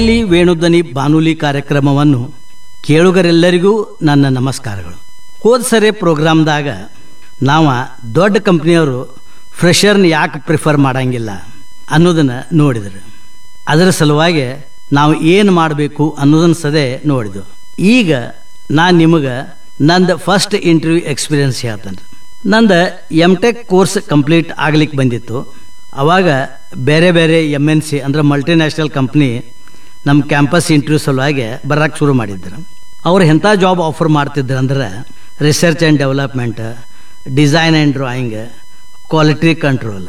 ಇಲ್ಲಿ ವೇಣುಧ್ವನಿ ಬಾನುಲಿ ಕಾರ್ಯಕ್ರಮವನ್ನು ಕೇಳುಗರೆಲ್ಲರಿಗೂ ನನ್ನ ನಮಸ್ಕಾರಗಳು ಹೋದ ಸರಿ ಪ್ರೋಗ್ರಾಮ್ದಾಗ ನಾವು ದೊಡ್ಡ ಕಂಪ್ನಿಯವರು ಫ್ರೆಷರ್ನ ಯಾಕೆ ಪ್ರಿಫರ್ ಮಾಡಂಗಿಲ್ಲ ಅನ್ನೋದನ್ನು ನೋಡಿದ್ರು ಅದರ ಸಲುವಾಗಿ ನಾವು ಏನು ಮಾಡಬೇಕು ಅನ್ನೋದನ್ನು ಸದೇ ನೋಡಿದ್ವು ಈಗ ನಾನು ನಿಮಗೆ ನಂದು ಫಸ್ಟ್ ಇಂಟರ್ವ್ಯೂ ಎಕ್ಸ್ಪೀರಿಯನ್ಸ್ ಹೇಳ್ತೇನೆ ನಂದು ಎಮ್ ಟೆಕ್ ಕೋರ್ಸ್ ಕಂಪ್ಲೀಟ್ ಆಗ್ಲಿಕ್ಕೆ ಬಂದಿತ್ತು ಅವಾಗ ಬೇರೆ ಬೇರೆ ಎಮ್ ಎನ್ ಸಿ ಅಂದ್ರೆ ಮಲ್ಟಿನ್ಯಾಷನಲ್ ಕಂಪ್ನಿ ನಮ್ಮ ಕ್ಯಾಂಪಸ್ ಇಂಟರ್ವ್ಯೂ ಸಲುವಾಗಿ ಬರಕ್ಕೆ ಶುರು ಮಾಡಿದ್ರು ಅವ್ರು ಎಂಥ ಜಾಬ್ ಆಫರ್ ಮಾಡ್ತಿದ್ರು ಅಂದ್ರೆ research and development design and drawing quality control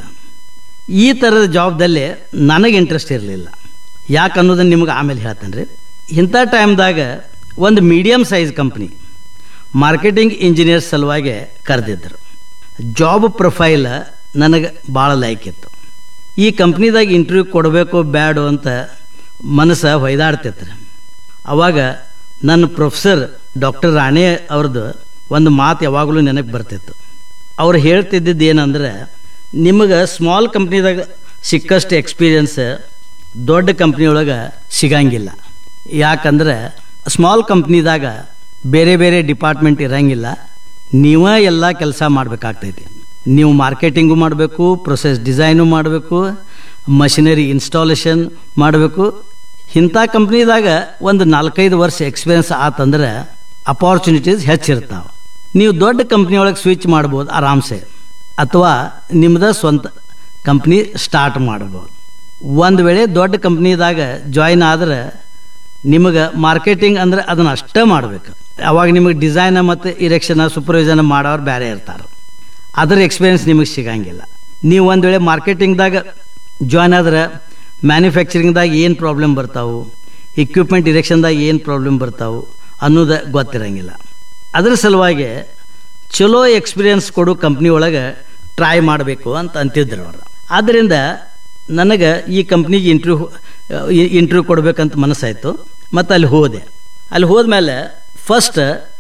ಈ ಥರದ ಜಾಬ್ದಲ್ಲಿ ನನಗೆ ಇಂಟ್ರೆಸ್ಟ್ ಇರಲಿಲ್ಲ ಯಾಕೆ ಅನ್ನೋದನ್ನು ನಿಮ್ಗೆ ಆಮೇಲೆ ಹೇಳ್ತೇನೆ ರೀ ಇಂಥ ಟೈಮ್ದಾಗ ಒಂದು medium size company marketing engineer ಸಲುವಾಗಿ ಕರೆದಿದ್ದರು ಜಾಬ್ ಪ್ರೊಫೈಲ್ ನನಗೆ ಭಾಳ ಲೈಕ್ ಇತ್ತು ಈ ಕಂಪ್ನಿದಾಗ ಇಂಟರ್ವ್ಯೂ ಕೊಡಬೇಕು ಬ್ಯಾಡು ಅಂತ ಮನಸ್ಸು ಹೊಯ್ದಾಡ್ತಿತ್ತು ಅವಾಗ ನನ್ನ ಪ್ರೊಫೆಸರ್ ಡಾಕ್ಟರ್ ರಾಣೆ ಅವ್ರದ್ದು ಒಂದು ಮಾತು ಯಾವಾಗಲೂ ನೆನಪು ಬರ್ತಿತ್ತು ಅವ್ರು ಹೇಳ್ತಿದ್ದಿದ್ದು ಏನಂದ್ರೆ ನಿಮಗೆ ಸ್ಮಾಲ್ ಕಂಪ್ನಿದಾಗ ಸಿಕ್ಕಷ್ಟು ಎಕ್ಸ್ಪೀರಿಯನ್ಸ್ ದೊಡ್ಡ ಕಂಪ್ನಿಯೊಳಗೆ ಸಿಗಂಗಿಲ್ಲ ಯಾಕಂದ್ರೆ ಸ್ಮಾಲ್ ಕಂಪ್ನಿದಾಗ ಬೇರೆ ಬೇರೆ ಡಿಪಾರ್ಟ್ಮೆಂಟ್ ಇರಂಗಿಲ್ಲ ನೀವೇ ಎಲ್ಲ ಕೆಲಸ ಮಾಡಬೇಕಾಗ್ತೈತಿ ನೀವು ಮಾರ್ಕೆಟಿಂಗು ಮಾಡಬೇಕು ಪ್ರೊಸೆಸ್ ಡಿಸೈನು ಮಾಡಬೇಕು ಮಷಿನರಿ ಇನ್ಸ್ಟಾಲೇಷನ್ ಮಾಡಬೇಕು ಇಂಥ ಕಂಪ್ನಿದಾಗ ಒಂದು ನಾಲ್ಕೈದು ವರ್ಷ ಎಕ್ಸ್ಪೀರಿಯನ್ಸ್ ಆತಂದ್ರೆ ಅಪಾರ್ಚುನಿಟೀಸ್ ಹೆಚ್ಚಿರ್ತಾವೆ ನೀವು ದೊಡ್ಡ ಕಂಪ್ನಿಯೊಳಗೆ ಸ್ವಿಚ್ ಮಾಡ್ಬೋದು ಆರಾಮ್ಸೆ ಅಥವಾ ನಿಮ್ಮದ ಸ್ವಂತ ಕಂಪ್ನಿ ಸ್ಟಾರ್ಟ್ ಮಾಡ್ಬೋದು ಒಂದು ವೇಳೆ ದೊಡ್ಡ ಕಂಪ್ನಿದಾಗ ಜಾಯಿನ್ ಆದ್ರೆ ನಿಮಗೆ ಮಾರ್ಕೆಟಿಂಗ್ ಅಂದ್ರೆ ಅದನ್ನು ಅಷ್ಟೇ ಮಾಡಬೇಕು ಅವಾಗ ನಿಮಗೆ ಡಿಸೈನ ಮತ್ತು ಇರೆಕ್ಷನ ಸೂಪರ್ವೈಸನ್ ಮಾಡೋರು ಬೇರೆ ಇರ್ತಾರೆ ಅದರ ಎಕ್ಸ್ಪೀರಿಯನ್ಸ್ ನಿಮಗೆ ಸಿಗಂಗಿಲ್ಲ ನೀವು ಒಂದು ವೇಳೆ ಮಾರ್ಕೆಟಿಂಗ್ದಾಗ ಜಾಯ್ನ್ ಆದ್ರೆ ಮ್ಯಾನುಫ್ಯಾಕ್ಚರಿಂಗ್ದಾಗ ಏನು ಪ್ರಾಬ್ಲಮ್ ಬರ್ತಾವು ಇಕ್ವಿಪ್ಮೆಂಟ್ ಇರೆಕ್ಷನ್ದಾಗ ಏನು ಪ್ರಾಬ್ಲಮ್ ಬರ್ತಾವು ಅನ್ನೋದು ಗೊತ್ತಿರಂಗಿಲ್ಲ ಅದರ ಸಲುವಾಗಿ ಚಲೋ ಎಕ್ಸ್ಪೀರಿಯನ್ಸ್ ಕೊಡು ಕಂಪ್ನಿ ಒಳಗೆ ಟ್ರೈ ಮಾಡಬೇಕು ಅಂತ ಅಂತಿದ್ರು ಅವರು ಆದ್ದರಿಂದ ನನಗೆ ಈ ಕಂಪ್ನಿಗೆ ಇಂಟ್ರ್ಯೂ ಇಂಟ್ರ್ಯೂ ಕೊಡ್ಬೇಕಂತ ಮನಸ್ಸಾಯಿತು ಮತ್ತು ಅಲ್ಲಿ ಹೋದೆ ಅಲ್ಲಿ ಹೋದ್ಮೇಲೆ ಫಸ್ಟ್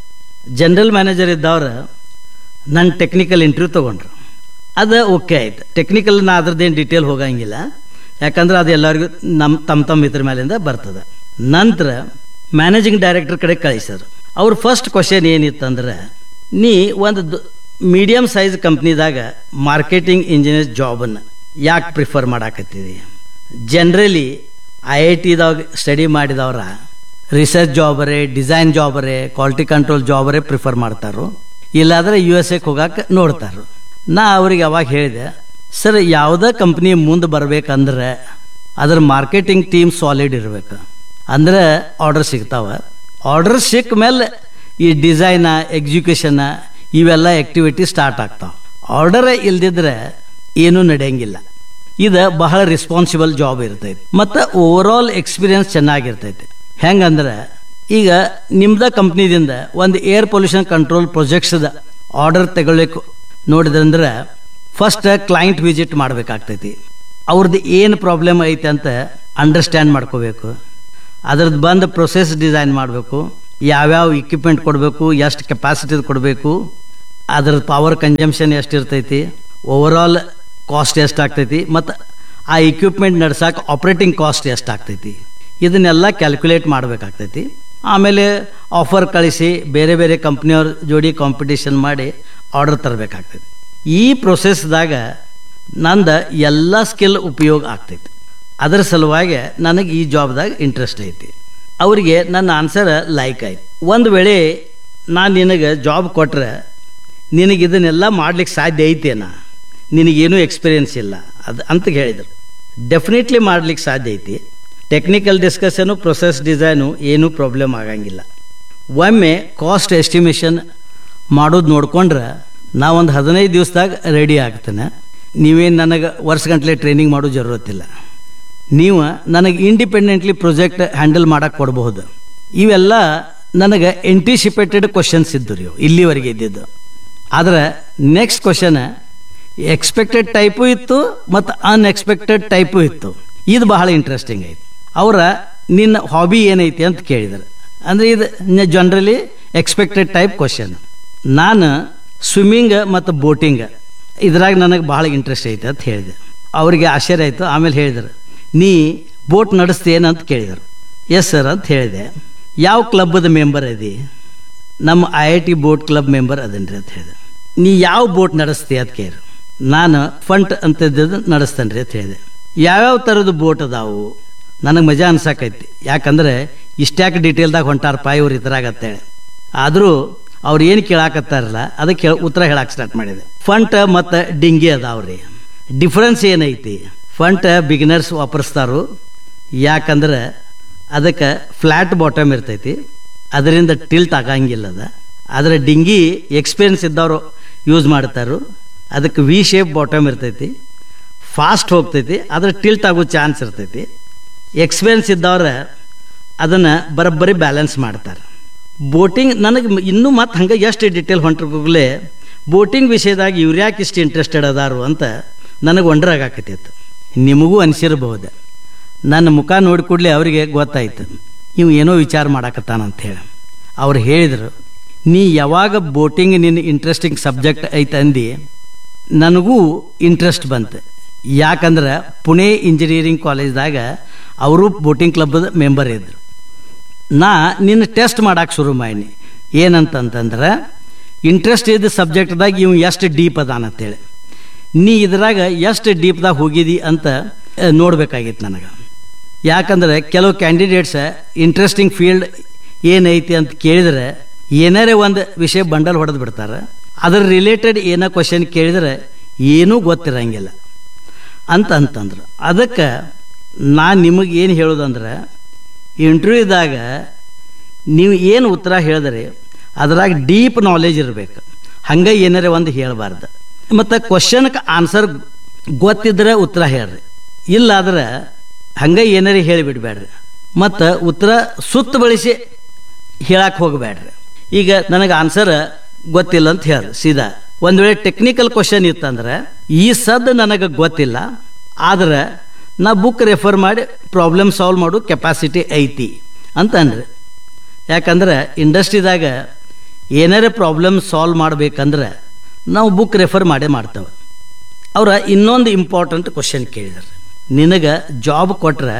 ಜನರಲ್ ಮ್ಯಾನೇಜರ್ ಇದ್ದವ್ರು ನನ್ನ ಟೆಕ್ನಿಕಲ್ ಇಂಟ್ರ್ಯೂ ತೊಗೊಂಡ್ರು ಅದು ಓಕೆ ಆಯ್ತು ಟೆಕ್ನಿಕಲ್ ನಾ ಅದ್ರದ್ದೇನು ಡೀಟೇಲ್ ಹೋಗಂಗಿಲ್ಲ ಯಾಕಂದ್ರೆ ಅದು ಎಲ್ಲರಿಗೂ ನಮ್ಮ ತಮ್ಮ ತಮ್ಮ ಇದ್ರ ಮೇಲಿಂದ ಬರ್ತದೆ ನಂತರ ಮ್ಯಾನೇಜಿಂಗ್ ಡೈರೆಕ್ಟರ್ ಕಡೆ ಕಳಿಸಿದ್ರು ಅವ್ರ ಫಸ್ಟ್ ಕ್ವಶನ್ ಏನಿತ್ತಂದ್ರೆ ನೀ ಒಂದು ಮೀಡಿಯಮ್ ಸೈಜ್ ಕಂಪ್ನಿದಾಗ ಮಾರ್ಕೆಟಿಂಗ್ ಇಂಜಿನಿಯರ್ ಜಾಬನ್ನು ಯಾಕೆ ಪ್ರಿಫರ್ ಮಾಡಾಕತ್ತಿದಿ ಜನರಲಿ ಐ ಐ ಟಿದಾಗ ಸ್ಟಡಿ ಮಾಡಿದವ್ರ ರಿಸರ್ಚ್ ಜಾಬರೇ ಡಿಸೈನ್ ಜಾಬರೇ ಕ್ವಾಲಿಟಿ ಕಂಟ್ರೋಲ್ ಜಾಬರೇ ಪ್ರಿಫರ್ ಮಾಡ್ತಾರೋ ಇಲ್ಲಾದ್ರೆ ಯು ಎಸ್ ಎಗೆ ಹೋಗಕ್ಕೆ ನೋಡ್ತಾರೋ ನಾ ಅವ್ರಿಗೆ ಅವಾಗ ಹೇಳಿದೆ ಸರ್ ಯಾವುದೇ ಕಂಪ್ನಿ ಮುಂದೆ ಬರ್ಬೇಕಂದ್ರೆ ಅದ್ರ ಮಾರ್ಕೆಟಿಂಗ್ ಟೀಮ್ ಸಾಲಿಡ್ ಇರಬೇಕು ಅಂದ್ರೆ ಆರ್ಡರ್ ಸಿಗ್ತಾವ ಆರ್ಡರ್ ಸಿಕ್ಕ ಮೇಲೆ ಈ ಡಿಸೈನ ಎಕ್ಸಿಕ್ಯೂಷನ್ ಇವೆಲ್ಲ ಆ್ಯಕ್ಟಿವಿಟಿ ಸ್ಟಾರ್ಟ್ ಆಗ್ತಾವೆ ಆರ್ಡರ್ ಇಲ್ದಿದ್ರೆ ಏನೂ ನಡೆಯಂಗಿಲ್ಲ ಇದು ಬಹಳ ರೆಸ್ಪಾನ್ಸಿಬಲ್ ಜಾಬ್ ಇರ್ತೈತಿ ಮತ್ತು ಓವರ್ ಆಲ್ ಎಕ್ಸ್ಪೀರಿಯನ್ಸ್ ಚೆನ್ನಾಗಿರ್ತೈತಿ ಹೆಂಗಂದ್ರೆ ಈಗ ನಿಮ್ದ ಕಂಪ್ನಿದಿಂದ ಒಂದು ಏರ್ ಪೊಲ್ಯೂಷನ್ ಕಂಟ್ರೋಲ್ ಪ್ರಾಜೆಕ್ಟ್ಸ್ದ ಆರ್ಡರ್ ತಗೊಳ್ಳಿಕ್ಕೆ ನೋಡಿದ್ರಂದ್ರೆ ಫಸ್ಟ್ ಕ್ಲೈಂಟ್ ವಿಸಿಟ್ ಮಾಡಬೇಕಾಗ್ತೈತಿ ಅವ್ರದ್ದು ಏನು ಪ್ರಾಬ್ಲಮ್ ಐತೆ ಅಂತ ಅಂಡರ್ಸ್ಟ್ಯಾಂಡ್ ಮಾಡ್ಕೋಬೇಕು ಅದ್ರದ್ದು ಬಂದು ಪ್ರೊಸೆಸ್ ಡಿಸೈನ್ ಮಾಡಬೇಕು ಯಾವ್ಯಾವ ಇಕ್ವಿಪ್ಮೆಂಟ್ ಕೊಡಬೇಕು ಎಷ್ಟು ಕೆಪಾಸಿಟಿದು ಕೊಡಬೇಕು ಅದ್ರದ್ದು ಪವರ್ ಕನ್ಸಂಪ್ಷನ್ ಎಷ್ಟು ಇರ್ತೈತಿ ಓವರ್ ಆಲ್ ಕಾಸ್ಟ್ ಎಷ್ಟಾಗ್ತೈತಿ ಮತ್ತು ಆ ಇಕ್ವಿಪ್ಮೆಂಟ್ ನಡ್ಸಕ್ಕೆ ಆಪ್ರೇಟಿಂಗ್ ಕಾಸ್ಟ್ ಎಷ್ಟಾಗ್ತೈತಿ ಇದನ್ನೆಲ್ಲ ಕ್ಯಾಲ್ಕುಲೇಟ್ ಮಾಡಬೇಕಾಗ್ತೈತಿ ಆಮೇಲೆ ಆಫರ್ ಕಳಿಸಿ ಬೇರೆ ಬೇರೆ ಕಂಪ್ನಿಯವ್ರ ಜೋಡಿ ಕಾಂಪಿಟೇಷನ್ ಮಾಡಿ ಆರ್ಡರ್ ತರಬೇಕಾಗ್ತೈತಿ ಈ ಪ್ರೊಸೆಸ್ದಾಗ ನಂದು ಎಲ್ಲ ಸ್ಕಿಲ್ ಉಪಯೋಗ ಆಗ್ತೈತಿ ಅದರ ಸಲುವಾಗಿ ನನಗೆ ಈ ಜಾಬ್ದಾಗ ಇಂಟ್ರೆಸ್ಟ್ ಐತಿ ಅವರಿಗೆ ನನ್ನ ಆನ್ಸರ್ ಲೈಕ್ ಆಯ್ತು ಒಂದು ವೇಳೆ ನಾನು ನಿನಗೆ ಜಾಬ್ ಕೊಟ್ರೆ ನಿನಗೆ ಇದನ್ನೆಲ್ಲ ಮಾಡ್ಲಿಕ್ಕೆ ಸಾಧ್ಯ ಐತೇನಾ ನಿನಗೇನೂ ಎಕ್ಸ್ಪೀರಿಯನ್ಸ್ ಇಲ್ಲ ಅದು ಅಂತ ಹೇಳಿದರು ಡೆಫಿನೆಟ್ಲಿ ಮಾಡ್ಲಿಕ್ಕೆ ಸಾಧ್ಯ ಐತಿ ಟೆಕ್ನಿಕಲ್ ಡಿಸ್ಕಷನು ಪ್ರೊಸೆಸ್ ಡಿಸೈನು ಏನೂ ಪ್ರಾಬ್ಲಮ್ ಆಗಂಗಿಲ್ಲ ಒಮ್ಮೆ ಕಾಸ್ಟ್ ಎಸ್ಟಿಮೇಷನ್ ಮಾಡೋದು ನೋಡ್ಕೊಂಡ್ರೆ ನಾವೊಂದು ಹದಿನೈದು ದಿವಸದಾಗ ರೆಡಿ ಆಗ್ತೇನೆ ನೀವೇನು ನನಗೆ ವರ್ಷಗಂಟ್ಲೆ ಟ್ರೈನಿಂಗ್ ಮಾಡೋ ಜरूरತ್ತಿಲ್ಲ ನೀವು ನನಗೆ ಇಂಡಿಪೆಂಡೆಂಟ್ಲಿ ಪ್ರಾಜೆಕ್ಟ್ ಹ್ಯಾಂಡಲ್ ಮಾಡಕ್ಕೆ ಕೊಡಬಹುದು ಇವೆಲ್ಲ ನನಗೆ ಎಂಟಿಸಿಪೇಟೆಡ್ ಕ್ವಶನ್ಸ್ ಇದ್ದು ರೀ ಇಲ್ಲಿವರೆಗೆ ಇದ್ದಿದ್ದು ಆದರೆ ನೆಕ್ಸ್ಟ್ ಕ್ವಶನ್ ಎಕ್ಸ್ಪೆಕ್ಟೆಡ್ ಟೈಪು ಇತ್ತು ಮತ್ತು ಅನ್ಎಕ್ಸ್ಪೆಕ್ಟೆಡ್ ಟೈಪು ಇತ್ತು ಇದು ಬಹಳ ಇಂಟ್ರೆಸ್ಟಿಂಗ್ ಐತಿ ಅವರ ನಿನ್ನ ಹಾಬಿ ಏನೈತಿ ಅಂತ ಕೇಳಿದರು ಅಂದರೆ ಇದು ಜನರಲಿ ಎಕ್ಸ್ಪೆಕ್ಟೆಡ್ ಟೈಪ್ ಕ್ವಶನ್ ನಾನು ಸ್ವಿಮ್ಮಿಂಗ್ ಮತ್ತು ಬೋಟಿಂಗ್ ಇದ್ರಾಗ ನನಗೆ ಭಾಳ ಇಂಟ್ರೆಸ್ಟ್ ಐತೆ ಅಂತ ಹೇಳಿದೆ ಅವರಿಗೆ ಆಶ್ಚರ್ಯ ಆಯಿತು ಆಮೇಲೆ ಹೇಳಿದರು ನೀ ಬೋಟ್ ನಡೆಸ್ತೇನೆ ಅಂತ ಕೇಳಿದರು ಎಸ್ ಸರ್ ಅಂತ ಹೇಳಿದೆ ಯಾವ ಕ್ಲಬ್ಬದ ಮೆಂಬರ್ ಅದಿ ನಮ್ಮ I I T boat club member ಅದನ್ರಿ ಅಂತ ಹೇಳಿದೆ ನೀ ಯಾವ ಬೋಟ್ ನಡೆಸ್ತಿ ಅಂತ ಕೇಳಿ ನಾನು ಫಂಟ್ ಅಂತದ್ದು ನಡೆಸ್ತೇನೆ ರೀ ಅಂತ ಹೇಳಿದೆ ಯಾವ್ಯಾವ ಥರದ ಬೋಟ್ ಅದಾವು ನನಗೆ ಮಜಾ ಅನ್ಸಾಕೈತಿ ಯಾಕಂದ್ರೆ ಇಷ್ಟ್ಯಾಕೆ ಡೀಟೇಲ್ದಾಗ ಹೊಂಟಾರಪ್ಪ ಇವ್ರು ಇದ್ರಾಗತ್ತೇಳಿ ಆದರೂ ಅವ್ರು ಏನು ಕೇಳಾಕತ್ತಾರಲ್ಲ ಅದಕ್ಕೆ ಹೇಳ ಉತ್ತರ ಹೇಳಕ್ಕೆ ಸ್ಟಾರ್ಟ್ ಮಾಡಿದೆ ಫಂಟ್ ಮತ್ತು ಡಿಂಗಿ ಅದಾವ್ರಿ ಡಿಫ್ರೆನ್ಸ್ ಏನೈತಿ ಫಂಟ್ ಬಿಗಿನರ್ಸ್ ವಾಪರಿಸ್ತಾರು ಯಾಕಂದ್ರೆ ಅದಕ್ಕೆ ಫ್ಲ್ಯಾಟ್ ಬಾಟಮ್ ಇರ್ತೈತಿ ಅದರಿಂದ ಟಿಲ್ಟ್ ಆಗಂಗಿಲ್ಲ ಅದ ಆದರೆ ಡಿಂಗಿ ಎಕ್ಸ್ಪೀರಿಯನ್ಸ್ ಇದ್ದವರು ಯೂಸ್ ಮಾಡ್ತಾರು ಅದಕ್ಕೆ ವಿ ಶೇಪ್ ಬಾಟಮ್ ಇರ್ತೈತಿ ಫಾಸ್ಟ್ ಹೋಗ್ತೈತಿ ಆದರೆ ಟಿಲ್ಟ್ ಆಗೋ ಚಾನ್ಸ್ ಇರ್ತೈತಿ ಎಕ್ಸ್ಪೀರಿಯನ್ಸ್ ಇದ್ದವ್ರ ಅದನ್ನು ಬರೋಬ್ಬರಿ ಬ್ಯಾಲೆನ್ಸ್ ಮಾಡ್ತಾರೆ ಬೋಟಿಂಗ್ ನನಗೆ ಇನ್ನೂ ಮತ್ತೆ ಹಂಗೆ ಎಷ್ಟು ಡಿಟೇಲ್ ಹೊಂಟ್ರಗೂಗಲೇ ಬೋಟಿಂಗ್ ವಿಷಯದಾಗ ಇವ್ರು ಯಾಕೆ ಇಷ್ಟು ಇಂಟ್ರೆಸ್ಟೆಡ್ ಅದಾರು ಅಂತ ನನಗೆ ಒಂಡ್ರಾಗಕತ್ತಿತ್ತು ನಿಮಗೂ ಅನಿಸಿರಬಹುದು ನನ್ನ ಮುಖ ನೋಡಿ ಕೂಡಲೇ ಅವರಿಗೆ ಗೊತ್ತಾಯ್ತು ನೀವು ಏನೋ ವಿಚಾರ ಮಾಡಾಕತ್ತಾನಂತ ಹೇಳಿ ಅವ್ರು ಹೇಳಿದರು ನೀ ಯಾವಾಗ ಬೋಟಿಂಗ್ ನಿನ್ನ ಇಂಟ್ರೆಸ್ಟಿಂಗ್ ಸಬ್ಜೆಕ್ಟ್ ಐತೆ ಅಂದು ನನಗೂ ಇಂಟ್ರೆಸ್ಟ್ ಬಂತು ಯಾಕಂದ್ರೆ ಪುಣೆ ಇಂಜಿನಿಯರಿಂಗ್ ಕಾಲೇಜ್ದಾಗ ಅವರು ಬೋಟಿಂಗ್ ಕ್ಲಬ್ದ ಮೆಂಬರ್ ಇದ್ದರು ನಾ ನಿನ್ನ ಟೆಸ್ಟ್ ಮಾಡಕ್ಕೆ ಶುರು ಮಾಡೀನಿ ಏನಂತಂತಂದ್ರೆ ಇಂಟ್ರೆಸ್ಟ್ ಇದ್ದ ಸಬ್ಜೆಕ್ಟ್ದಾಗ ಇವ್ ಎಷ್ಟು ಡೀಪ್ ಅದಾನ ಅಂತೇಳಿ ನೀ ಇದ್ರಾಗ ಎಷ್ಟು ಡೀಪ್ದಾಗ ಹೋಗಿದಿ ಅಂತ ಆ, ನೋಡ್ಬೇಕಾಗಿತ್ತು ನನಗೆ ಯಾಕಂದ್ರೆ ಕೆಲವು ಕ್ಯಾಂಡಿಡೇಟ್ಸ್ ಇಂಟ್ರೆಸ್ಟಿಂಗ್ ಫೀಲ್ಡ್ ಏನೈತಿ ಅಂತ ಕೇಳಿದ್ರೆ ಏನಾರೇ ಒಂದು ವಿಷಯ ಬಂಡಲ್ ಹೊಡೆದು ಬಿಡ್ತಾರೆ ಅದ್ರ ರಿಲೇಟೆಡ್ ಏನೋ ಕ್ವಶನ್ ಕೇಳಿದ್ರೆ ಏನೂ ಗೊತ್ತಿರಂಗಿಲ್ಲ ಅಂತ ಅಂತಂದ್ರು ಅದಕ್ಕೆ ನಾನು ನಿಮಗೆ ಏನು ಹೇಳೋದಂದ್ರೆ ಇಂಟರ್ವ್ಯೂದಾಗ ನೀವು ಏನು ಉತ್ತರ ಹೇಳಿದ್ರಿ ಅದ್ರಾಗ ಡೀಪ್ ನಾಲೆಜ್ ಇರಬೇಕು ಹಂಗೆ ಏನಾರೇ ಒಂದು ಹೇಳಬಾರ್ದು ಮತ್ತು ಕ್ವಶನ್ಗೆ ಆನ್ಸರ್ ಗೊತ್ತಿದ್ರೆ ಉತ್ತರ ಹೇಳ್ರಿ ಇಲ್ಲಾದ್ರೆ ಹಂಗೆ ಏನಾರೇ ಹೇಳಿಬಿಡ್ಬೇಡ್ರಿ ಮತ್ತು ಉತ್ತರ ಸುತ್ತ ಬಳಸಿ ಹೇಳಕ್ಕೆ ಹೋಗಬೇಡ್ರಿ ಈಗ ನನಗೆ ಆನ್ಸರ್ ಗೊತ್ತಿಲ್ಲ ಅಂತ ಹೇಳ್ರಿ ಸೀದಾ ಒಂದು ವೇಳೆ ಟೆಕ್ನಿಕಲ್ ಕ್ವಶನ್ ಇತ್ತಂದ್ರೆ ಈ ಸದ್ದು ನನಗೆ ಗೊತ್ತಿಲ್ಲ ಆದ್ರೆ ನಾ ಬುಕ್ ರೆಫರ್ ಮಾಡಿ ಪ್ರಾಬ್ಲಮ್ ಸಾಲ್ವ್ ಮಾಡೋ ಕೆಪಾಸಿಟಿ ಐತಿ ಅಂತ ಅನ್ರಿ ಯಾಕಂದ್ರೆ ಇಂಡಸ್ಟ್ರಿದಾಗ ಏನಾರೇ ಪ್ರಾಬ್ಲಮ್ ಸಾಲ್ವ್ ಮಾಡ್ಬೇಕಂದ್ರೆ ನಾವು ಬುಕ್ ರೆಫರ್ ಮಾಡೇ ಮಾಡ್ತೇವೆ ಅವ್ರ ಇನ್ನೊಂದು ಇಂಪಾರ್ಟೆಂಟ್ ಕ್ವಶನ್ ಕೇಳಿದ್ರು ನಿನಗೆ ಜಾಬ್ ಕೊಟ್ರೆ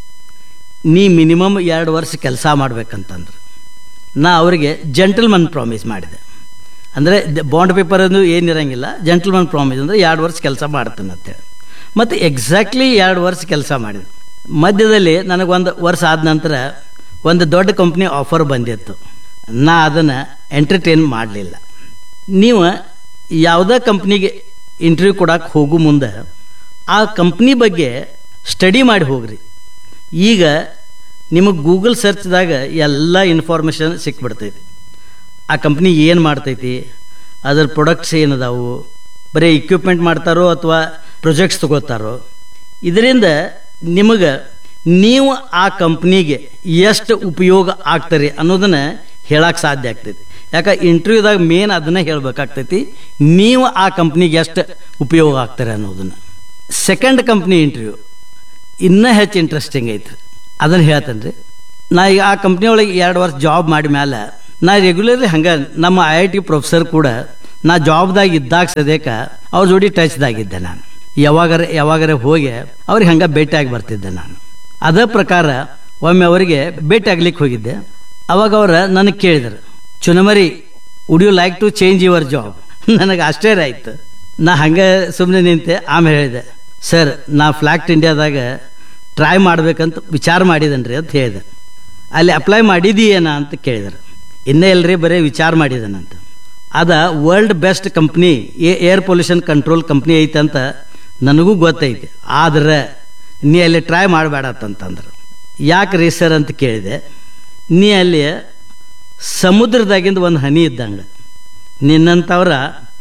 ನೀ ಮಿನಿಮಮ್ ಎರಡು ವರ್ಷ ಕೆಲಸ ಮಾಡ್ಬೇಕಂತಂದ್ರೆ ನಾ ಅವರಿಗೆ ಜೆಂಟಲ್ಮನ್ ಪ್ರಾಮಿಸ್ ಮಾಡಿದೆ ಅಂದರೆ ಬಾಂಡ್ ಪೇಪರ್ ಅದು ಏನಿರಂಗಿಲ್ಲ ಜೆಂಟಲ್ಮನ್ ಪ್ರಾಮಿಸ್ ಅಂದರೆ ಎರಡು ವರ್ಷ ಕೆಲಸ ಮಾಡ್ತೇನೆ ಅಂತೇಳಿ ಮತ್ತು ಎಕ್ಸಾಕ್ಟ್ಲಿ ಎರಡು ವರ್ಷ ಕೆಲಸ ಮಾಡಿದೆ ಮಧ್ಯದಲ್ಲಿ ನನಗೊಂದು ವರ್ಷ ಆದ ನಂತರ ಒಂದು ದೊಡ್ಡ ಕಂಪ್ನಿ ಆಫರ್ ಬಂದಿತ್ತು ನಾ ಅದನ್ನು ಎಂಟರ್ಟೈನ್ ಮಾಡಲಿಲ್ಲ ನೀವು ಯಾವುದೇ ಕಂಪ್ನಿಗೆ ಇಂಟರ್ವ್ಯೂ ಕೊಡಕ್ಕೆ ಹೋಗೋ ಮುಂದೆ ಆ ಕಂಪ್ನಿ ಬಗ್ಗೆ ಸ್ಟಡಿ ಮಾಡಿ ಹೋಗ್ರಿ ಈಗ ನಿಮಗೆ ಗೂಗಲ್ ಸರ್ಚ್ದಾಗ ಎಲ್ಲ ಇನ್ಫಾರ್ಮೇಷನ್ ಸಿಕ್ಬಿಡ್ತೈತಿ ಆ ಕಂಪ್ನಿ ಏನು ಮಾಡ್ತೈತಿ ಅದ್ರ ಪ್ರೊಡಕ್ಟ್ಸ್ ಏನದಾವು ಬರೀ ಇಕ್ವಿಪ್ಮೆಂಟ್ ಮಾಡ್ತಾರೋ ಅಥವಾ ಪ್ರೊಜೆಕ್ಟ್ಸ್ ತಗೋತಾರೋ ಇದರಿಂದ ನಿಮಗೆ ನೀವು ಆ ಕಂಪ್ನಿಗೆ ಎಷ್ಟು ಉಪಯೋಗ ಆಗ್ತಾರೆ ಅನ್ನೋದನ್ನು ಹೇಳಕ್ಕೆ ಸಾಧ್ಯ ಆಗ್ತೈತಿ ಯಾಕೆ ಇಂಟರ್ವ್ಯೂದಾಗ ಮೇನ್ ಅದನ್ನೇ ಹೇಳ್ಬೇಕಾಗ್ತೈತಿ ನೀವು ಆ ಕಂಪ್ನಿಗೆ ಎಷ್ಟು ಉಪಯೋಗ ಆಗ್ತಾರೆ ಅನ್ನೋದನ್ನು ಸೆಕೆಂಡ್ ಕಂಪ್ನಿ ಇಂಟರ್ವ್ಯೂ ಇನ್ನೂ ಹೆಚ್ಚು ಇಂಟ್ರೆಸ್ಟಿಂಗ್ ಐತ್ರಿ ಅದನ್ನು ಹೇಳ್ತೇನೆ ರೀ ನಾ ಈಗ ಆ ಕಂಪ್ನಿ ಒಳಗೆ ಎರಡು ವರ್ಷ ಜಾಬ್ ಮಾಡಿ ಮೇಲೆ ನಾ ರೆಗ್ಯುಲರ್ಲಿ ಹಂಗೆ ನಮ್ಮ ಐ ಐ ಟಿ ಪ್ರೊಫೆಸರ್ ಕೂಡ ನಾ ಜಾಬ್ದಾಗ ಇದ್ದಾಗ ಸದ್ಯಕ್ಕೆ ಅವ್ರ ಜೋಡಿ ಟಚ್ದಾಗಿದ್ದೆ ನಾನು ಯಾವಾಗಾರ ಯಾವಾಗಾರ ಹೋಗಿ ಅವ್ರಿಗೆ ಹಂಗೆ ಭೇಟಿಯಾಗಿ ಬರ್ತಿದ್ದೆ ನಾನು ಅದೇ ಪ್ರಕಾರ ಒಮ್ಮೆ ಅವರಿಗೆ ಭೇಟಿ ಆಗ್ಲಿಕ್ಕೆ ಹೋಗಿದ್ದೆ ಅವಾಗ ಅವ್ರು ನನಗೆ ಕೇಳಿದರು ಚುನಮರಿ would you like to change your job ನನಗೆ ಆಶ್ಚರ್ಯ ಆಯಿತು ನಾ ಹಂಗೆ ಸುಮ್ಮನೆ ನಿಂತೆ ಆಮೇಲೆ ಹೇಳಿದೆ ಸರ್ ನಾ ಫ್ಲಾಕ್ಟ್ ಇಂಡಿಯಾದಾಗ ಟ್ರೈ ಮಾಡ್ಬೇಕಂತ ವಿಚಾರ ಮಾಡಿದನ್ರಿ ಅಂತ ಹೇಳಿದೆ ಅಲ್ಲಿ ಅಪ್ಲೈ ಮಾಡಿದೀಯೇನ ಅಂತ ಕೇಳಿದರು ಇನ್ನೇ ಇಲ್ರಿ ಬರೀ ವಿಚಾರ ಮಾಡಿದನಂತ ಅದ world best company air pollution control company ಐತೆ ಅಂತ ನನಗೂ ಗೊತ್ತೈತಿ ಆದ್ರೆ ನೀ ಅಲ್ಲಿ ಟ್ರೈ ಮಾಡಬೇಡತ್ತಂತಂದ್ರು ಯಾಕೆ ರೀ ಸರ್ ಅಂತ ಕೇಳಿದೆ ನೀ ಅಲ್ಲಿ ಸಮುದ್ರದಾಗಿಂದ ಒಂದು ಹನಿ ಇದ್ದಂಗೆ ನಿನ್ನಂಥವ್ರ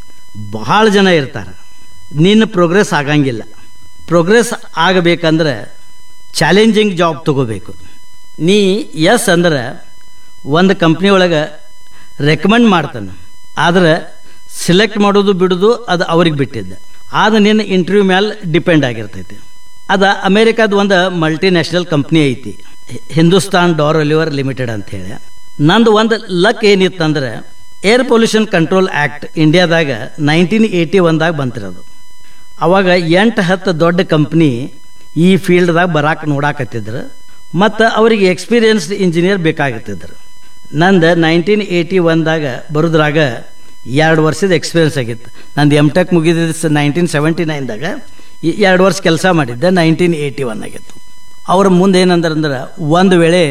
ಬಹಳ ಜನ ಇರ್ತಾರೆ ನಿನ್ನ ಪ್ರೋಗ್ರೆಸ್ ಆಗಂಗಿಲ್ಲ ಪ್ರೋಗ್ರೆಸ್ ಆಗಬೇಕಂದ್ರೆ ಚಾಲೆಂಜಿಂಗ್ ಜಾಬ್ ತಗೋಬೇಕು ನೀ ಎಸ್ ಅಂದ್ರೆ ಒಂದು ಕಂಪ್ನಿ ಒಳಗೆ ರೆಕಮೆಂಡ್ ಮಾಡ್ತಾನೆ ಆದ್ರೆ ಸಿಲೆಕ್ಟ್ ಮಾಡೋದು ಬಿಡೋದು ಅದು ಅವ್ರಿಗೆ ಬಿಟ್ಟಿದ್ದೆ ಆದ ನಿನ್ನ ಇಂಟರ್ವ್ಯೂ ಮೇಲೆ ಡಿಪೆಂಡ್ ಆಗಿರ್ತೈತಿ ಅದ ಅಮೇರಿಕಾದ ಒಂದು ಮಲ್ಟಿ ನ್ಯಾಷನಲ್ ಕಂಪ್ನಿ ಐತಿ ಹಿಂದೂಸ್ತಾನ್ ಡೋರ್ ಒಲಿವರ್ ಲಿಮಿಟೆಡ್ ಅಂತ ಹೇಳಿ ನಂದು ಒಂದು ಲಕ್ ಏನಿತ್ತಂದ್ರೆ ಏರ್ ಪೊಲ್ಯೂಷನ್ ಕಂಟ್ರೋಲ್ ಆ್ಯಕ್ಟ್ ಇಂಡಿಯಾದಾಗ ನೈನ್ಟೀನ್ ಏಯ್ಟಿ ಒನ್ದಾಗ ಬಂತಿರೋದು ಅವಾಗ ಎಂಟು ಹತ್ತು ದೊಡ್ಡ ಕಂಪ್ನಿ ಈ ಫೀಲ್ಡ್ದಾಗ ಬರಾಕ್ ನೋಡಾಕತ್ತಿದ್ರು ಮತ್ತು ಅವರಿಗೆ ಎಕ್ಸ್ಪೀರಿಯನ್ಸ್ಡ್ ಇಂಜಿನಿಯರ್ ಬೇಕಾಗುತ್ತಿದ್ರು ನಂದು ನೈನ್ಟೀನ್ ಏಯ್ಟಿ ಒನ್ದಾಗ ಬರೋದ್ರಾಗ ಎರಡು ವರ್ಷದ ಎಕ್ಸ್ಪೀರಿಯನ್ಸ್ ಆಗಿತ್ತು ನಂದು ಎಮ್ ಟೆಕ್ ಮುಗಿದಿದ್ದು ನೈನ್ಟೀನ್ ಸೆವೆಂಟಿ ನೈನ್ದಾಗ ಎರಡು ವರ್ಷ ಕೆಲಸ ಮಾಡಿದ್ದೆ ನೈನ್ಟೀನ್ ಏಯ್ಟಿ ಒನ್ ಆಗಿತ್ತು ಅವ್ರ ಮುಂದೆ ಏನಂದ್ರೆ ಅಂದ್ರೆ ಒಂದು ವೇಳೆ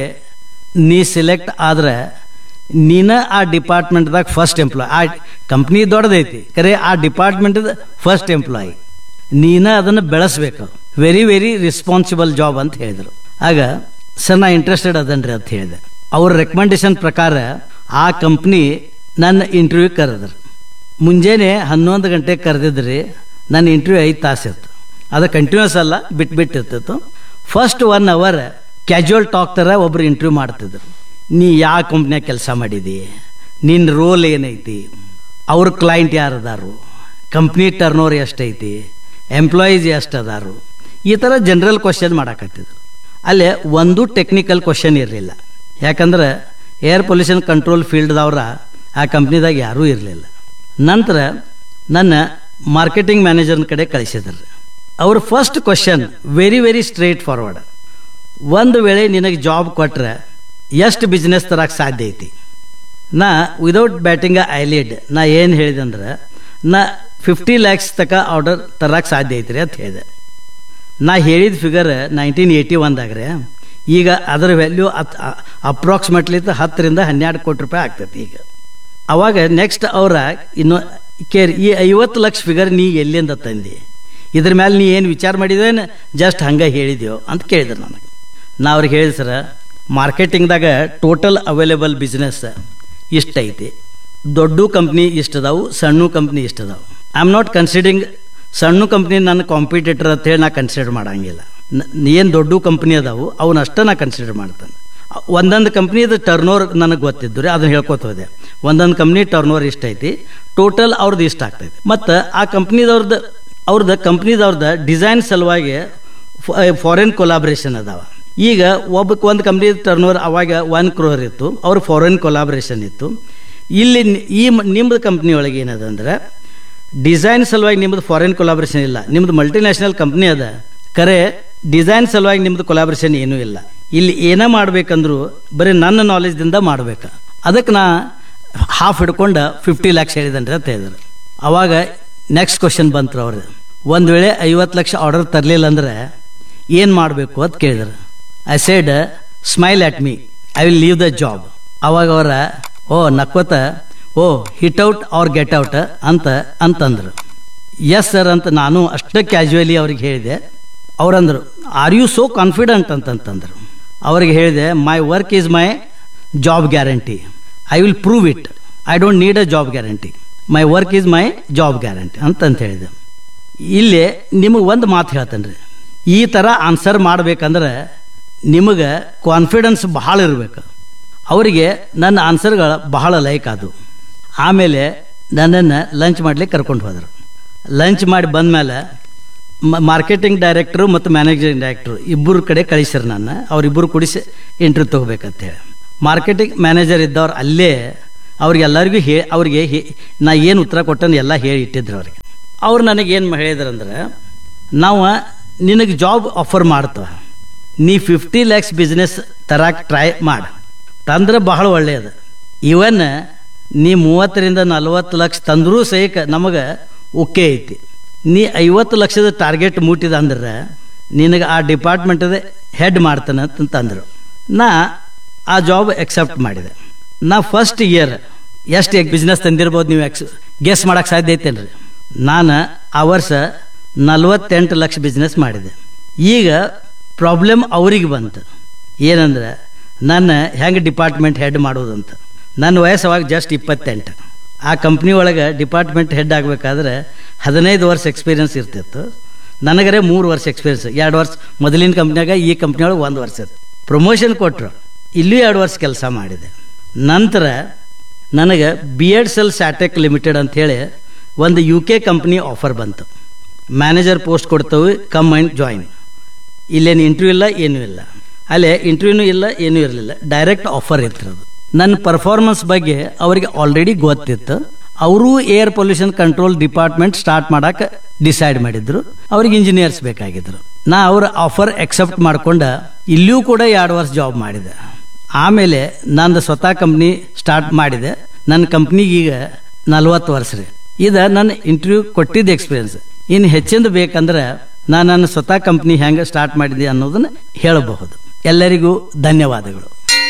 ನೀ ಸಿಲೆಕ್ಟ್ ಆದ್ರೆ ನೀನ ಆ ಡಿಪಾರ್ಟ್ಮೆಂಟ್ದಾಗ ಫಸ್ಟ್ ಎಂಪ್ಲಾಯ್ ಆ ಕಂಪ್ನಿ ದೊಡ್ಡದೈತಿ ಕರೆ ಆ ಡಿಪಾರ್ಟ್ಮೆಂಟ್ದ ಫಸ್ಟ್ ಎಂಪ್ಲಾಯಿ ನೀನ ಅದನ್ನು ಬೆಳೆಸ್ಬೇಕು ವೆರಿ ವೆರಿ ರಿಸ್ಪಾನ್ಸಿಬಲ್ ಜಾಬ್ ಅಂತ ಹೇಳಿದರು ಆಗ ಸರ್ ನಾ ಇಂಟ್ರೆಸ್ಟೆಡ್ ಅದನ್ರಿ ಅಂತ ಹೇಳಿದೆ ಅವ್ರ ರೆಕಮೆಂಡೇಶನ್ ಪ್ರಕಾರ ಆ ಕಂಪ್ನಿ ನನ್ನ ಇಂಟರ್ವ್ಯೂ ಕರೆದ್ರು ಮುಂಜಾನೆ ಹನ್ನೊಂದು ಗಂಟೆಗೆ ಕರೆದಿದ್ರಿ ನನ್ನ ಇಂಟರ್ವ್ಯೂ ಐದು ತಾಸು ಇತ್ತು ಅದು ಕಂಟಿನ್ಯೂಸ್ ಅಲ್ಲ ಬಿಟ್ಟು ಬಿಟ್ಟು ಇರ್ತಿತ್ತು first one hour casual talk ಥರ ಒಬ್ರು ಇಂಟರ್ವ್ಯೂ ಮಾಡ್ತಿದ್ರು ನೀ ಯಾವ ಕಂಪ್ನ್ಯಾಗ ಕೆಲಸ ಮಾಡಿದಿ ನಿನ್ನ ರೋಲ್ ಏನೈತಿ ಅವ್ರ ಕ್ಲೈಂಟ್ ಯಾರು ಅದಾರು ಕಂಪ್ನಿ ಟರ್ನ್ ಓವರ್ ಎಷ್ಟೈತಿ ಎಂಪ್ಲಾಯೀಸ್ ಎಷ್ಟು ಅದಾರು ಈ ಥರ ಜನರಲ್ ಕ್ವಶನ್ ಮಾಡಾಕತ್ತಿದ್ರು ಅಲ್ಲೇ ಒಂದು ಟೆಕ್ನಿಕಲ್ ಕ್ವಶನ್ ಇರಲಿಲ್ಲ ಯಾಕಂದ್ರೆ ಏರ್ ಪೊಲ್ಯೂಷನ್ ಕಂಟ್ರೋಲ್ ಫೀಲ್ಡ್ದವ್ರ ಆ ಕಂಪ್ನಿದಾಗ ಯಾರೂ ಇರಲಿಲ್ಲ ನಂತರ ನನ್ನ ಮಾರ್ಕೆಟಿಂಗ್ ಮ್ಯಾನೇಜರ್ನ ಕಡೆ ಕಳಿಸಿದ್ರು ಅವ್ರ first question very very straightforward ಒಂದು ವೇಳೆ ನಿನಗೆ ಜಾಬ್ ಕೊಟ್ರೆ ಎಷ್ಟು ಬಿಸ್ನೆಸ್ ತರಕ್ಕೆ ಸಾಧ್ಯ ಐತಿ ನಾ ವಿದೌಟ್ ಬ್ಯಾಟಿಂಗ್ ಐಲಿಡ್ ನಾ ಏನು ಹೇಳಿದೆ ಅಂದ್ರೆ ನಾ ಫಿಫ್ಟಿ ಲ್ಯಾಕ್ಸ್ ತಕ ಆರ್ಡರ್ ತರಕ್ಕೆ ಸಾಧ್ಯ ಐತ್ರಿ ಅಂತ ಹೇಳಿದೆ ನಾ ಹೇಳಿದ ಫಿಗರ್ ನೈನ್ಟೀನ್ ಏಯ್ಟಿ ಒನ್ದಾಗ್ರೆ ಈಗ ಅದರ ವ್ಯಾಲ್ಯೂ ಅತ್ ಅಪ್ರಾಕ್ಸಿಮೇಟ್ಲಿ ಹತ್ತರಿಂದ ಹನ್ನೆರಡು ಕೋಟಿ ರೂಪಾಯಿ ಆಗ್ತೈತಿ ಈಗ ಅವಾಗ ನೆಕ್ಸ್ಟ್ ಅವರ ಇನ್ನು ಕೇರ್ ಈ ಐವತ್ತು ಲಕ್ಷ ಫಿಗರ್ ನೀ ಎಲ್ಲಿಂದ ತಂದಿ ಇದ್ರ ಮೇಲೆ ನೀ ಏನು ವಿಚಾರ ಮಾಡಿದೇನು ಜಸ್ಟ್ ಹಂಗೆ ಹೇಳಿದ್ಯೋ ಅಂತ ಕೇಳಿದ್ರು ನನಗೆ ನಾ ಅವ್ರಿಗೆ ಹೇಳಿದೆ ಸರ ಮಾರ್ಕೆಟಿಂಗ್ದಾಗ ಟೋಟಲ್ ಅವೈಲೇಬಲ್ ಬಿಸ್ನೆಸ್ ಇಷ್ಟೈತಿ ದೊಡ್ಡ ಕಂಪ್ನಿ ಇಷ್ಟದಾವು ಸಣ್ಣ ಕಂಪ್ನಿ ಇಷ್ಟದಾವು ಐ ಆಮ್ ನಾಟ್ ಕನ್ಸಿಡರಿಂಗ್ ಸಣ್ಣ ಕಂಪ್ನಿ ನನ್ನ ಕಾಂಪಿಟೇಟರ್ ಅಂತ ಹೇಳಿ ನಾ ಕನ್ಸಿಡರ್ ಮಾಡಂಗಿಲ್ಲ ಏನು ದೊಡ್ಡ ಕಂಪ್ನಿ ಅದಾವು ಅವನಷ್ಟ ನಾ ಕನ್ಸಿಡರ್ ಮಾಡ್ತಾನೆ ಒಂದೊಂದು ಕಂಪ್ನಿದು ಟರ್ನ್ ಓವರ್ ನನಗೆ ಗೊತ್ತಿದ್ದು ರೀ ಅದನ್ನ ಹೇಳ್ಕೊತ ಹೋದೆ ಒಂದೊಂದು ಕಂಪ್ನಿ ಟರ್ನ್ ಓವರ್ ಇಷ್ಟ ಐತಿ ಟೋಟಲ್ ಅವ್ರದ್ದು ಇಷ್ಟ ಆಗ್ತೈತಿ ಮತ್ತು ಆ ಕಂಪ್ನಿದವ್ರದ್ದು ಅವ್ರದ್ದು ಕಂಪ್ನಿದವ್ರದ್ದು ಡಿಸೈನ್ ಸಲುವಾಗಿ ಫಾರಿನ್ ಕೊಲಾಬ್ರೇಷನ್ ಅದಾವ ಈಗ ಒಬ್ಬಕ್ಕೆ ಒಂದು ಕಂಪ್ನಿ ಟರ್ನ್ ಓವರ್ ಅವಾಗ ಒನ್ ಕ್ರೋರ್ ಇತ್ತು ಅವ್ರ ಫಾರಿನ್ ಕೊಲಾಬ್ರೇಷನ್ ಇತ್ತು ಇಲ್ಲಿ ಈ ನಿಮ್ಮದು ಕಂಪ್ನಿ ಒಳಗೆ ಏನದ ಅಂದ್ರೆ ಡಿಸೈನ್ ಸಲುವಾಗಿ ನಿಮ್ಮದು ಫಾರಿನ್ ಕೊಲಾಬ್ರೇಷನ್ ಇಲ್ಲ ನಿಮ್ಮದು ಮಲ್ಟಿನ್ಯಾಷನಲ್ ಕಂಪ್ನಿ ಅದ ಕರೆ ಡಿಸೈನ್ ಸಲುವಾಗಿ ನಿಮ್ಮದು ಕೊಲಾಬ್ರೇಷನ್ ಏನೂ ಇಲ್ಲ ಇಲ್ಲಿ ಏನೇ ಮಾಡ್ಬೇಕಂದ್ರು ಬರೀ ನನ್ನ ನಾಲೆಜ್ದಿಂದ ಮಾಡ್ಬೇಕು ಅದಕ್ಕೆ ನಾ ಹಾಫ್ ಹಿಡ್ಕೊಂಡು ಫಿಫ್ಟಿ ಲ್ಯಾಕ್ಸ್ ಹೇಳಿದನ್ರಿ ಅಂತ ಹೇಳಿದ್ರು ಅವಾಗ ನೆಕ್ಸ್ಟ್ ಕ್ವಶನ್ ಬಂತು ಅವ್ರದ್ದು ಒಂದು ವೇಳೆ ಐವತ್ತು ಲಕ್ಷ ಆರ್ಡರ್ ತರಲಿಲ್ಲ ಅಂದ್ರೆ ಏನು ಮಾಡಬೇಕು ಅಂತ ಕೇಳಿದ್ರು I said smile at me I will leave the job ಅವಾಗ ಅವರ ಓ ನಕ್ಕೋತ oh hit out or get out ಅಂತ ಅಂತಂದ್ರು ಎಸ್ ಸರ್ ಅಂತ ನಾನು ಅಷ್ಟೇ ಕ್ಯಾಶುವಲಿ ಅವ್ರಿಗೆ ಹೇಳಿದೆ ಅವ್ರಂದ್ರು ಆರ್ ಯು ಸೋ ಕಾನ್ಫಿಡೆಂಟ್ ಅಂತಂತಂದ್ರು ಅವ್ರಿಗೆ ಹೇಳಿದೆ my work is my job guarantee I will prove it I don't need a job guarantee my work is my job guarantee ಅಂತಂತ ಹೇಳಿದೆ ಇಲ್ಲಿ ನಿಮಗೆ ಒಂದು ಮಾತು ಹೇಳ್ತೇನೆ ರೀ ಈ ಥರ ಆನ್ಸರ್ ಮಾಡ್ಬೇಕಂದ್ರೆ ನಿಮಗೆ ಕಾನ್ಫಿಡೆನ್ಸ್ ಬಹಳ ಇರಬೇಕು ಅವರಿಗೆ ನನ್ನ ಆನ್ಸರ್ಗಳು ಬಹಳ ಲೈಕ್ ಆದವು ಆಮೇಲೆ ನನ್ನನ್ನು ಲಂಚ್ ಮಾಡ್ಲಿಕ್ಕೆ ಕರ್ಕೊಂಡು ಹೋದರು ಲಂಚ್ ಮಾಡಿ ಬಂದಮೇಲೆ ಮಾರ್ಕೆಟಿಂಗ್ ಡೈರೆಕ್ಟ್ರು ಮತ್ತು ಮ್ಯಾನೇಜಿಂಗ್ ಡೈರೆಕ್ಟ್ರು ಇಬ್ಬರು ಕಡೆ ಕಳಿಸ್ಯಾರ ನಾನು ಅವರಿಬ್ಬರು ಕೂಡಿಸಿ ಇಂಟರ್ವ್ಯೂ ತೊಗೋಬೇಕಂತ ಹೇಳಿ ಮಾರ್ಕೆಟಿಂಗ್ ಮ್ಯಾನೇಜರ್ ಇದ್ದವ್ರು ಅಲ್ಲೇ ಅವ್ರಿಗೆಲ್ಲರಿಗೂ ಹೇ ಅವ್ರಿಗೆ ಹೇ ನಾ ಏನು ಉತ್ತರ ಕೊಟ್ಟನ್ನು ಎಲ್ಲ ಹೇಳಿ ಇಟ್ಟಿದ್ರು ಅವ್ರಿಗೆ ಅವ್ರು ನನಗೆ ಏನು ಹೇಳಿದ್ರಂದ್ರೆ ನಾವು ನಿನಗೆ ಜಾಬ್ ಆಫರ್ ಮಾಡ್ತೇವೆ ನೀ ಫಿಫ್ಟಿ ಲ್ಯಾಕ್ಸ್ ಬಿಸ್ನೆಸ್ ತರಕ್ಕೆ ಟ್ರೈ ಮಾಡು ತಂದ್ರೆ ಬಹಳ ಒಳ್ಳೆಯದು ಇವನ್ ನೀ ಮೂವತ್ತರಿಂದ ನಲ್ವತ್ತು ಲಕ್ಷ ತಂದರೂ ಸಹಿತ ನಮಗೆ ಓಕೆ ಐತಿ ನೀ ಐವತ್ತು ಲಕ್ಷದ ಟಾರ್ಗೆಟ್ ಮುಟ್ಟಿದ ಅಂದ್ರೆ ನಿನಗೆ ಆ ಡಿಪಾರ್ಟ್ಮೆಂಟದ ಹೆಡ್ ಮಾಡ್ತಾನೆ ಅಂತಂದರು ನಾ ಆ ಜಾಬ್ ಎಕ್ಸೆಪ್ಟ್ ಮಾಡಿದೆ ನಾ ಫಸ್ಟ್ ಇಯರ್ ಎಷ್ಟು ಬಿಸ್ನೆಸ್ ತಂದಿರ್ಬೋದು ನೀವು ಎಕ್ಸ್ ಗೆಸ್ ಮಾಡೋಕ್ಕೆ ಸಾಧ್ಯ ಐತೇನ್ರಿ ನಾನು ಆ ವರ್ಷ ನಲ್ವತ್ತೆಂಟು ಲಕ್ಷ ಬಿಸ್ನೆಸ್ ಮಾಡಿದೆ ಈಗ ಪ್ರಾಬ್ಲಮ್ ಅವ್ರಿಗೆ ಬಂತು ಏನಂದ್ರೆ ನನ್ನ ಹೆಂಗೆ ಡಿಪಾರ್ಟ್ಮೆಂಟ್ ಹೆಡ್ ಮಾಡೋದಂತ ನನ್ನ ವಯಸ್ಸು ಅವಾಗ ಜಸ್ಟ್ ಇಪ್ಪತ್ತೆಂಟು ಆ ಕಂಪ್ನಿ ಒಳಗೆ ಡಿಪಾರ್ಟ್ಮೆಂಟ್ ಹೆಡ್ ಆಗಬೇಕಾದ್ರೆ ಹದಿನೈದು ವರ್ಷ ಎಕ್ಸ್ಪೀರಿಯನ್ಸ್ ಇರ್ತಿತ್ತು ನನಗರೆ ಮೂರು ವರ್ಷ ಎಕ್ಸ್ಪೀರಿಯನ್ಸ್ ಎರಡು ವರ್ಷ ಮೊದಲಿನ ಕಂಪ್ನಿಯಾಗ ಈ ಕಂಪ್ನಿ ಒಳಗೆ ಒಂದು ವರ್ಷ ಪ್ರಮೋಷನ್ ಕೊಟ್ಟರು ಇಲ್ಲೂ ಎರಡು ವರ್ಷ ಕೆಲಸ ಮಾಡಿದೆ ನಂತರ ನನಗೆ ಬಿ ಎಡ್ ಸೆಲ್ ಸ್ಯಾಟೆಕ್ ಲಿಮಿಟೆಡ್ ಅಂಥೇಳಿ ಒಂದು ಯು ಕೆ ಕಂಪ್ನಿ ಆಫರ್ ಬಂತು ಮ್ಯಾನೇಜರ್ ಪೋಸ್ಟ್ ಕೊಡ್ತೇವೆ ಕಮ್ ಆ್ಯಂಡ್ ಜಾಯಿನ್ ಇಲ್ಲೇನು ಇಂಟರ್ವ್ಯೂ ಇಲ್ಲ ಏನೂ ಇಲ್ಲ ಅಲ್ಲೇ ಇಂಟರ್ವ್ಯೂನೂ ಇಲ್ಲ ಏನೂ ಇರಲಿಲ್ಲ ಡೈರೆಕ್ಟ್ ಆಫರ್ ಇರ್ತದು ನನ್ನ ಪರ್ಫಾರ್ಮೆನ್ಸ್ ಬಗ್ಗೆ ಅವರಿಗೆ ಆಲ್ರೆಡಿ ಗೊತ್ತಿತ್ತು ಅವರು air pollution control department start ಮಾಡಕ್ಕೆ ಡಿಸೈಡ್ ಮಾಡಿದ್ರು ಅವ್ರಿಗೆ ಇಂಜಿನಿಯರ್ಸ್ ಬೇಕಾಗಿದ್ರು ನಾ ಅವ್ರ ಆಫರ್ ಎಕ್ಸೆಪ್ಟ್ ಮಾಡ್ಕೊಂಡು ಇಲ್ಲಿಯೂ ಕೂಡ ಎರಡು ವರ್ಷ ಜಾಬ್ ಮಾಡಿದೆ ಆಮೇಲೆ ನಂದು ಸ್ವತಃ ಕಂಪ್ನಿ ಸ್ಟಾರ್ಟ್ ಮಾಡಿದೆ ನನ್ನ ಕಂಪ್ನಿಗೆ ಈಗ ನಲ್ವತ್ತು ವರ್ಷ ರೀ ಇದು ನನ್ನ ಇಂಟರ್ವ್ಯೂ ಕೊಟ್ಟಿದ್ದ ಎಕ್ಸ್ಪೀರಿಯನ್ಸ್ ಇನ್ನು ಹೆಚ್ಚಿಂದ ಬೇಕಂದ್ರೆ ನಾನು ನನ್ನ ಸ್ವತಃ ಕಂಪ್ನಿ ಹೆಂಗೆ ಸ್ಟಾರ್ಟ್ ಮಾಡಿದೆ ಅನ್ನೋದನ್ನ ಹೇಳಬಹುದು ಎಲ್ಲರಿಗೂ ಧನ್ಯವಾದಗಳು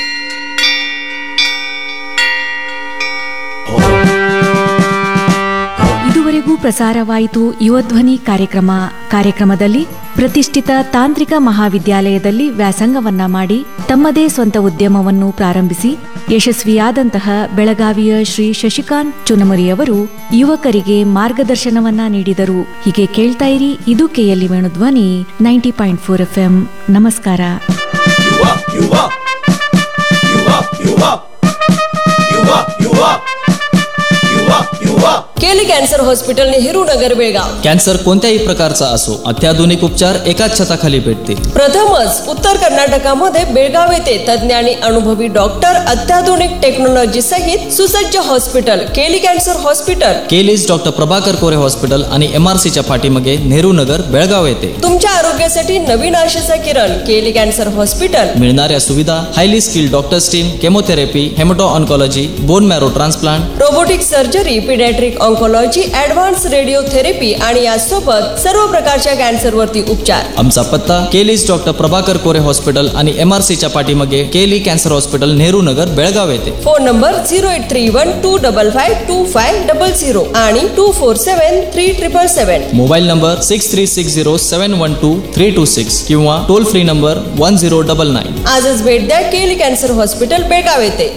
ಇದುವರೆಗೂ ಪ್ರಸಾರವಾಯಿತು ಯುವಧ್ವನಿ ಕಾರ್ಯಕ್ರಮ ಕಾರ್ಯಕ್ರಮದಲ್ಲಿ ಪ್ರತಿಷ್ಠಿತ ತಾಂತ್ರಿಕ ಮಹಾವಿದ್ಯಾಲಯದಲ್ಲಿ ವ್ಯಾಸಂಗವನ್ನ ಮಾಡಿ ತಮ್ಮದೇ ಸ್ವಂತ ಉದ್ಯಮವನ್ನು ಪ್ರಾರಂಭಿಸಿ ಯಶಸ್ವಿಯಾದಂತಹ ಬೆಳಗಾವಿಯ ಶ್ರೀ ಶಶಿಕಾಂತ್ ಚುನಮುರಿಯವರು ಯುವಕರಿಗೆ ಮಾರ್ಗದರ್ಶನವನ್ನ ನೀಡಿದರು ಹೀಗೆ ಕೇಳ್ತಾ ಇರಿ ಇದು KLE Venudhwani ninety point four F ನಮಸ್ಕಾರ युवा युवा युवा युवा युवा युवा युवा युवा KLE cancer hospital Nehru Nagar Belgaum cancer कोणत्याही प्रकारचा असो अत्याधुनिक उपचार एकाच छताखाली भेटतील प्रथमच उत्तर कर्नाटकामध्ये बेळगाव येथे तज्ज्ञ आणि अनुभवी डॉक्टर अत्याधुनिक टेक्नॉलॉजी सहित सुसज्ज hospital KLE cancer hospital KLE's doctor Prabhakar Kore hospital आणि एम आर सीच्या पाठीमागे नेहरू नगर बेळगाव येथे तुमच्या आरोग्यासाठी नवीन आशेचा किरण केली कॅन्सर हॉस्पिटल मिळणाऱ्या सुविधा highly skilled doctors team chemotherapy hemato oncology bone marrow transplant robotic surgery paediatric oncology advance radiotherapy आणि यासोबत सर्व प्रकारच्या कॅन्सरवरती उपचार आमचा पत्ता केलीज डॉक्टर प्रभाकर कोरे हॉस्पिटल आणि एम आर सीच्या पाठीमागे KLE cancer hospital Nehru Nagar Belgaum येथे phone number zero eight three one two double five two five double zero आणि two four seven three triple seven mobile number six three six zero seven one two three two six किंवा toll free number one zero double nine आजच भेट द्या केली cancer hospital Belgaum येथे